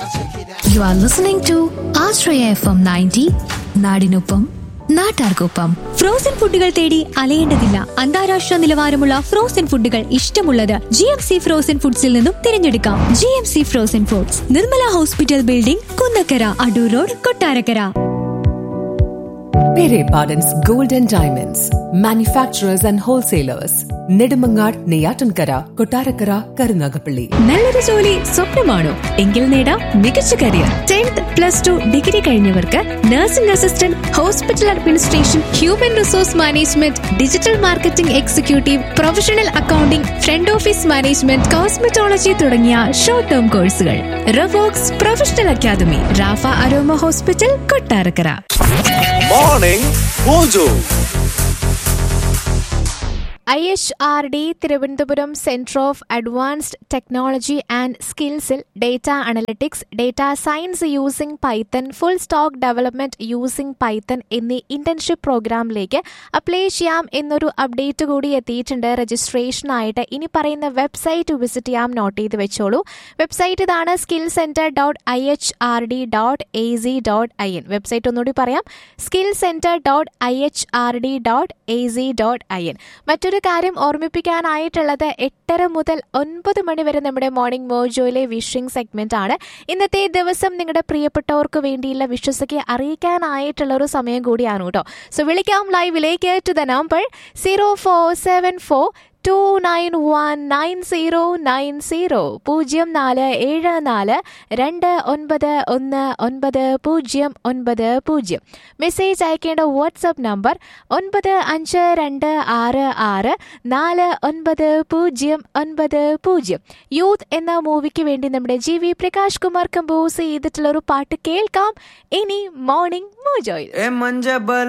You are listening to Ashraya FM 90, നാടിനൊപ്പം നാട്ടാർക്കൊപ്പം frozen ഫുഡുകൾ തേടി അലയേണ്ടതില്ല അന്താരാഷ്ട്ര നിലവാരമുള്ള ഫ്രോസൺ ഫുഡുകൾ ഇഷ്ടമുള്ളത് ജി എം സി ഫ്രോസൺ ഫുഡ്സിൽ നിന്നും തിരഞ്ഞെടുക്കാം G M C frozen foods Nirmala hospital building Kunnakkara Adoor road Kottarakkara Pere Pardon's Gold and Diamonds, manufacturers and wholesalers, Nedimangar, Neyatankara, Kotarakara, Karunagapalli. നല്ലൊരു ജോലി സ്വപ്നമാണോ എങ്കിൽ നേടാം മികച്ച career tenth plus two degree കഴിഞ്ഞവർക്ക് nursing assistant hospital administration human resource management digital marketing executive professional accounting front office management cosmetology തുടങ്ങിയ short term കോഴ്സുകൾ Ravox professional academy Rafa aroma hospital Kottarakkara morning mojo I H R D Thiruvananthapuram centre of advanced technology and സ്കിൽസിൽ data analytics data science using Python full stack development using Python എന്നീ internship പ്രോഗ്രാമിലേക്ക് apply ചെയ്യാം എന്നൊരു update കൂടി എത്തിയിട്ടുണ്ട് രജിസ്ട്രേഷനായിട്ട് ഇനി പറയുന്ന വെബ്സൈറ്റ് വിസിറ്റ് ചെയ്യാം നോട്ട് ചെയ്ത് വെച്ചോളൂ വെബ്സൈറ്റ് ഇതാണ് skill centre dot I H R D dot A C dot I N website ഒന്നുകൂടി പറയാം skill centre dot I H R D dot A C dot I N മറ്റൊരു കാര്യം ഓർമ്മിപ്പിക്കാനായിട്ടുള്ളത് എട്ടര മുതൽ ഒൻപത് മണി വരെ നമ്മുടെ മോർണിംഗ് മോജോയിലെ വിഷിംഗ് സെഗ്മെന്റ് ആണ് ഇന്നത്തെ ദിവസം നിങ്ങളുടെ പ്രിയപ്പെട്ടവർക്ക് വേണ്ടിയുള്ള വിശ്വസയ്ക്ക് അറിയിക്കാനായിട്ടുള്ള ഒരു സമയം കൂടിയാണ് കേട്ടോ സോ വിളിക്കാം ലൈവിലേക്ക് to the number zero four seven four two nine one nine zero nine zero പൂജ്യം നാല് ഏഴ് നാല് രണ്ട് ഒൻപത് ഒന്ന് ഒൻപത് പൂജ്യം ഒൻപത് പൂജ്യം മെസ്സേജ് അയക്കേണ്ട വാട്സപ്പ് നമ്പർ ഒൻപത് അഞ്ച് രണ്ട് ആറ് ആറ് നാല് ഒൻപത് പൂജ്യം ഒൻപത് പൂജ്യം യൂത്ത് എന്ന മൂവിക്ക് വേണ്ടി നമ്മുടെ G V Prakash Kumar compose ചെയ്തിട്ടുള്ള ഒരു പാട്ട് കേൾക്കാം ഇനി മോർണിംഗ് മോജോയിൽ ए मंजे बल